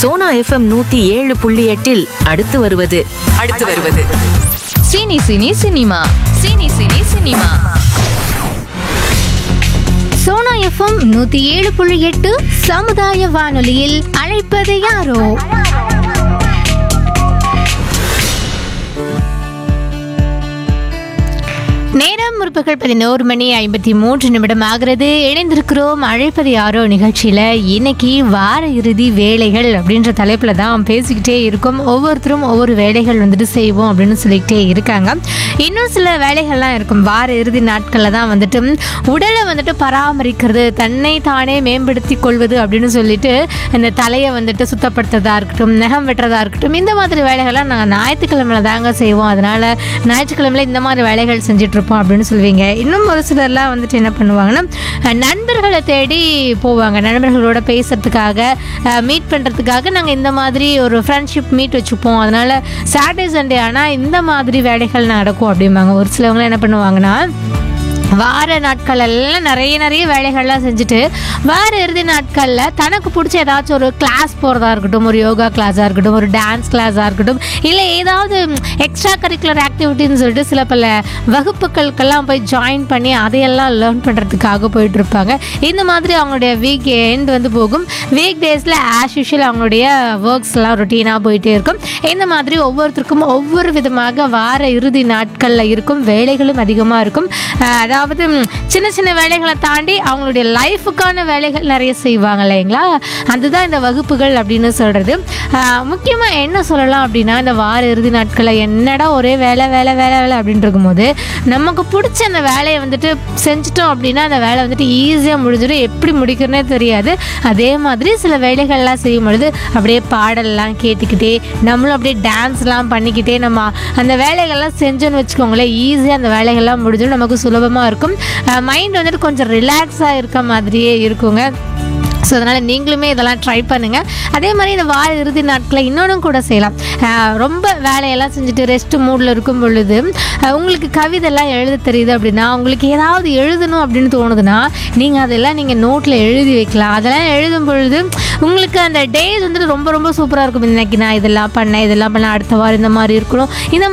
Sona FM நூத்தி ஏழு புள்ளி எட்டில் அடுத்து வருவது அடுத்து வருவது cine cine cinema cine cine cinema Sona FM நூத்தி ஏழு புள்ளி எட்டு சமுதாய வானொலியில் அழைப்பது யாரோ நேரம் முற்பகல் பதினோரு மணி ஐம்பத்தி மூன்று நிமிடம் ஆகிறது இணைந்திருக்கிறோம் அழைப்பது யாரோ நிகழ்ச்சியில் இன்னைக்கு வார இறுதி வேலைகள் அப்படின்ற தலைப்பில் தான் பேசிக்கிட்டே இருக்கோம் ஒவ்வொருத்தரும் ஒவ்வொரு வேலைகள் வந்துட்டு செய்வோம் அப்படின்னு சொல்லிக்கிட்டே இருக்காங்க இன்னும் சில வேலைகள்லாம் இருக்கும் வார இறுதி நாட்களில் தான் வந்துட்டு உடலை வந்துட்டு பராமரிக்கிறது தன்னை தானே மேம்படுத்தி கொள்வது அப்படின்னு சொல்லிட்டு இந்த தலையை வந்துட்டு சுத்தப்படுத்துறதா இருக்கட்டும் நகம் வெட்டுறதா இருக்கட்டும் இந்த மாதிரி வேலைகள்லாம் நாங்கள் ஞாயிற்றுக்கிழமையில தாங்க செய்வோம் அதனால ஞாயிற்றுக்கிழமையில இந்த மாதிரி வேலைகள் செஞ்சுட்டு இருப்போம் அப்படின்னு சொல்லுவீங்க இன்னும் ஒரு சிலர்லாம் வந்துட்டு என்ன பண்ணுவாங்கன்னா அஹ், நண்பர்களை தேடி போவாங்க நண்பர்களோட பேசுறதுக்காக மீட் பண்ணுறதுக்காக நாங்கள் இந்த மாதிரி ஒரு ஃப்ரெண்ட்ஷிப் மீட் வச்சுப்போம் அதனால சாட்டர்டே சண்டே ஆனால் இந்த மாதிரி வேலைகள் நடக்கும் அப்படிம்பாங்க ஒரு சிலவங்க என்ன பண்ணுவாங்கன்னா வார நாட்கள் எல்லாம் நிறைய நிறைய வேலைகள்லாம் செஞ்சுட்டு வார இறுதி நாட்களில் தனக்கு பிடிச்ச ஏதாச்சும் ஒரு கிளாஸ் போகிறதா இருக்கட்டும் ஒரு யோகா கிளாஸாக இருக்கட்டும் ஒரு டான்ஸ் கிளாஸாக இருக்கட்டும் இல்லை ஏதாவது எக்ஸ்ட்ரா கரிக்குலர் ஆக்டிவிட்டின்னு சொல்லிட்டு சில பல வகுப்புகளுக்கெல்லாம் போய் ஜாயின் பண்ணி அதையெல்லாம் லேர்ன் பண்ணுறதுக்காக போயிட்டு இருப்பாங்க இந்த மாதிரி அவங்களுடைய வீக் எண்ட் வந்து போகும் வீக் டேஸில் ஆஸ் யூஷுவல் அவங்களுடைய ஒர்க்ஸ்லாம் ரொட்டீனாக போயிட்டே இருக்கும் இந்த மாதிரி ஒவ்வொருத்தருக்கும் ஒவ்வொரு விதமாக வார இறுதி நாட்களில் இருக்கும் வேலைகளும் அதிகமாக இருக்கும் அஹ் அதாவது ம், சின்ன சின்ன வேலைகளை தாண்டி அவங்களுடைய லைஃபுக்கான வேலைகள் நிறைய செய்வாங்க இல்லைங்களா அதுதான் இந்த வகுப்புகள் அப்படின்னு சொல்கிறது முக்கியமாக என்ன சொல்லலாம் அப்படின்னா இந்த வார இறுதி நாட்களில் என்னடா ஒரே வேலை வேலை வேலை வேலை அப்படின்னு இருக்கும்போது நமக்கு பிடிச்ச அந்த வேலையை வந்துட்டு செஞ்சுட்டோம் அப்படின்னா அந்த வேலை வந்துட்டு ஈஸியாக முடிஞ்சிடும் எப்படி முடிக்கிறனே தெரியாது அதே மாதிரி சில வேலைகள்லாம் செய்யும் பொழுது அப்படியே பாடல்லாம் கேட்டுக்கிட்டே நம்மளும் அப்படியே டான்ஸ்லாம் பண்ணிக்கிட்டே நம்ம அந்த வேலைகள்லாம் செஞ்சோன்னு வச்சுக்கோங்களேன் ஈஸியாக அந்த வேலைகள்லாம் முடிஞ்சிடும் நமக்கு சுலபமாக இருக்கும் மைண்ட் வந்துட்டு கொஞ்சம் ரிலாக்ஸாக இருக்க மாதிரியே இருக்குங்க ஸோ அதனால் நீங்களுமே இதெல்லாம் ட்ரை பண்ணுங்கள் அதே மாதிரி இந்த வார இறுதி நாட்களில் இன்னொன்று கூட செய்யலாம் அஹ் ரொம்ப வேலையெல்லாம் செஞ்சுட்டு ரெஸ்ட் மூடில் இருக்கும் பொழுது அஹ் உங்களுக்கு கவிதைலாம் எழுத தெரியுது அப்படின்னா உங்களுக்கு ஏதாவது எழுதணும் அப்படின்னு தோணுதுன்னா நீங்கள் அதெல்லாம் நீங்கள் நோட்டில் எழுதி வைக்கலாம் அதெல்லாம் எழுதும் பொழுது உங்களுக்கு அந்த டேஸ் வந்துட்டு ரொம்ப ரொம்ப சூப்பராக இருக்கும் இன்னைக்கு நான் இதெல்லாம் பண்ணேன் இதெல்லாம் பண்ணேன் அடுத்த வாரம் இந்த மாதிரி இருக்கணும் இந்த